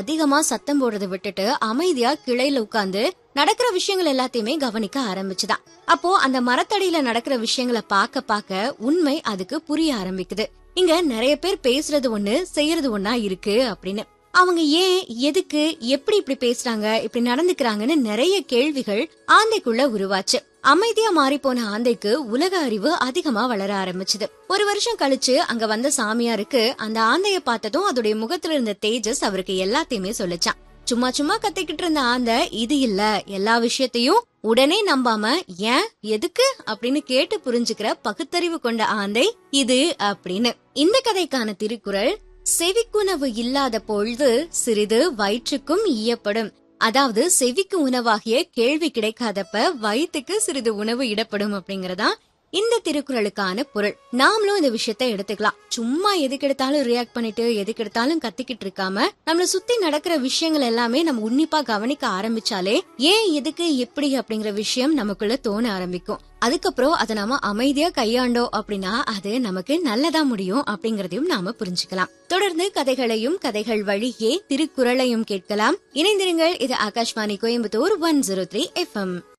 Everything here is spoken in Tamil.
அதிகமா சத்தம் போடுறத விட்டுட்டு அமைதியா கிளையில உட்கார்ந்து நடக்கிற விஷயங்கள் எல்லாத்தையுமே கவனிக்க ஆரம்பிச்சுதான் அப்போ அந்த மரத்தடியில நடக்கிற விஷயங்களை பார்க்க பார்க்க உண்மை அதுக்கு புரிய ஆரம்பிக்குது இங்க நிறைய பேர் பேசுறது ஒண்ணு செய்யறது ஒண்ணா இருக்கு அப்படின்னு அவங்க ஏன் எதுக்கு எப்படி இப்படி பேசுறாங்க இப்படி நடந்துக்கிறாங்கன்னு நிறைய கேள்விகள் ஆந்தைக்குள்ள உருவாச்சு அமைதியா மாறி போன ஆந்தைக்கு உலக அறிவு அதிகமா வளர ஆரம்பிச்சது ஒரு வருஷம் கழிச்சு அங்க வந்த சாமியாருக்கு அந்த ஆந்தைய பார்த்ததும் அதோடைய முகத்துல இருந்த தேஜஸ் அவருக்கு எல்லாத்தையுமே சொல்லுச்சான் சும்மா சும்மா கத்திக்கிட்டு இருந்த ஆந்த இது இல்ல எல்லா விஷயத்தையும் உடனே நம்பாம ஏன் எதுக்கு அப்படின்னு கேட்டு புரிஞ்சுக்கிற பகுத்தறிவு கொண்ட ஆந்தை இது அப்படின்னு இந்த கதைக்கான திருக்குறள் செவிக்குணவு இல்லாத பொழுது சிறிது வயிற்றுக்கும் ஈயப்படும் அதாவது செவிக்கு உணவாகிய கேள்வி கிடைக்காதப்ப வயிற்றுக்கு சிறிது உணவு இடப்படும் அப்படிங்கறதா இந்த திருக்குறளுக்கான பொருள் நாமளும் இந்த விஷயத்த எடுத்துக்கலாம் சும்மா எதுக்கு எடுத்தாலும் ரியாக்ட் பண்ணிட்டு எதுக்கு எடுத்தாலும் கத்திக்கிட்டு இருக்காம நம்மள சுத்தி நடக்கிற விஷயங்கள் எல்லாமே நம்ம உன்னிப்பா கவனிக்க ஆரம்பிச்சாலே ஏன் எதுக்கு எப்படி அப்படிங்கிற விஷயம் நமக்குள்ள தோண ஆரம்பிக்கும் அதுக்கப்புறம் அதை நாம அமைதியா கையாண்டோம் அப்படின்னா அது நமக்கு நல்லதா முடியும் அப்படிங்கறதையும் நாம புரிஞ்சுக்கலாம் தொடர்ந்து கதைகளையும் கதைகள் வழியே திருக்குறளையும் கேட்கலாம் இணைந்திருங்கள் இது Akashvani Coimbatore one zero three FM